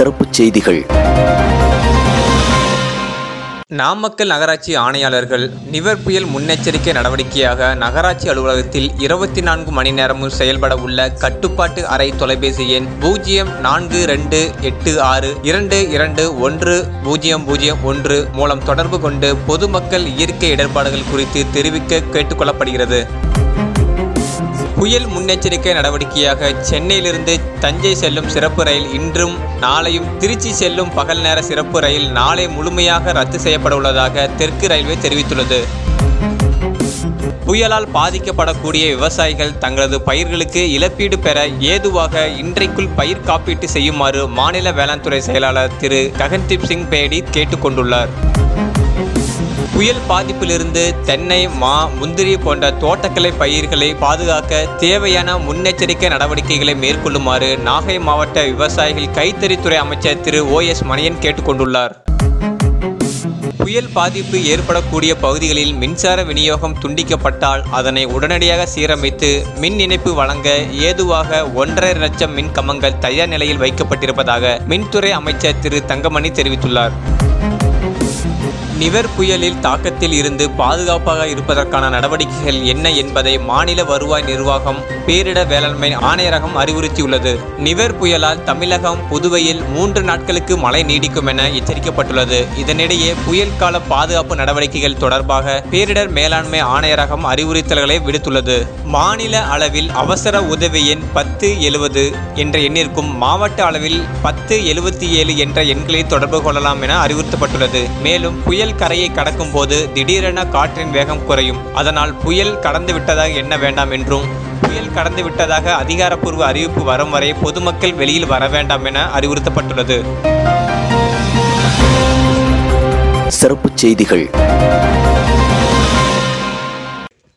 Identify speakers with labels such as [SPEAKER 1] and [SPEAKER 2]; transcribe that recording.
[SPEAKER 1] சிறப்புச் செய்திகள்
[SPEAKER 2] நாமக்கல் நகராட்சி ஆணையாளர்கள் நிவர் புயல் முன்னெச்சரிக்கை நடவடிக்கையாக நகராட்சி அலுவலகத்தில் இருபத்தி நான்கு மணி நேரமும் செயல்பட உள்ள கட்டுப்பாட்டு அறை தொலைபேசி எண் பூஜ்ஜியம் நான்கு ரெண்டு எட்டு ஆறு இரண்டு இரண்டு ஒன்று பூஜ்ஜியம் பூஜ்ஜியம் ஒன்று மூலம் தொடர்பு கொண்டு பொதுமக்கள் இயற்கை இடர்பாடுகள் குறித்து தெரிவிக்க கேட்டுக்கொள்ளப்படுகிறது புயல் முன்னெச்சரிக்கை நடவடிக்கையாக சென்னையிலிருந்து தஞ்சை செல்லும் சிறப்பு ரயில் இன்றும் நாளையும் திருச்சி செல்லும் பகல் நேர சிறப்பு ரயில் நாளை முழுமையாக ரத்து செய்யப்பட உள்ளதாக தெற்கு ரயில்வே தெரிவித்துள்ளது புயலால் பாதிக்கப்படக்கூடிய விவசாயிகள் தங்களது பயிர்களுக்கு இழப்பீடு பெற ஏதுவாக இன்றைக்குள் பயிர் காப்பீட்டு செய்யுமாறு மாநில வேளாண் துறை செயலாளர் திரு ககன்தீப் சிங் பேடி கேட்டுக்கொண்டுள்ளார் புயல் பாதிப்பிலிருந்து தென்னை மா முந்திரி போன்ற தோட்டக்கலை பயிர்களை பாதுகாக்க தேவையான முன்னெச்சரிக்கை நடவடிக்கைகளை மேற்கொள்ளுமாறு நாகை மாவட்ட விவசாயிகள் கைத்தறித்துறை அமைச்சர் திரு ஓ எஸ் மணியன் கேட்டுக்கொண்டுள்ளார் புயல் பாதிப்பு ஏற்படக்கூடிய பகுதிகளில் மின்சார விநியோகம் துண்டிக்கப்பட்டால் அதனை உடனடியாக சீரமைத்து மின் இணைப்பு வழங்க ஏதுவாக ஒன்றரை லட்சம் மின் கம்பங்கள் தயார் நிலையில் வைக்கப்பட்டிருப்பதாக மின்துறை அமைச்சர் திரு தங்கமணி தெரிவித்துள்ளார் நிவர் புயலில் தாக்கத்தில் இருந்து பாதுகாப்பாக இருப்பதற்கான நடவடிக்கைகள் என்ன என்பதை மாநில வருவாய் நிர்வாகம் பேரிடர் வேளாண்மை ஆணையரகம் அறிவுறுத்தியுள்ளது நிவர் புயலால் தமிழகம் புதுவையில் மூன்று நாட்களுக்கு மழை நீடிக்கும் என எச்சரிக்கப்பட்டுள்ளது இதனிடையே புயல் கால பாதுகாப்பு நடவடிக்கைகள் தொடர்பாக பேரிடர் மேலாண்மை ஆணையரகம் அறிவுறுத்தல்களை விடுத்துள்ளது மாநில அளவில் அவசர உதவி எண் பத்து எழுவது என்ற எண்ணிற்கும் மாவட்ட அளவில் பத்து எழுபத்தி ஏழு என்ற எண்களை தொடர்பு கொள்ளலாம் என அறிவுறுத்தப்பட்டுள்ளது மேலும் புயல் கரையை கடக்கும் போது திடீரென காற்றின் வேகம் குறையும் அதனால் புயல் கடந்து விட்டதாக எண்ண வேண்டாம் என்றும் புயல் கடந்து விட்டதாக அதிகாரப்பூர்வ அறிவிப்பு வரும் வரை பொதுமக்கள் வெளியில் வர வேண்டாம் என அறிவுறுத்தப்பட்டுள்ளது
[SPEAKER 1] சிறப்புச் செய்திகள்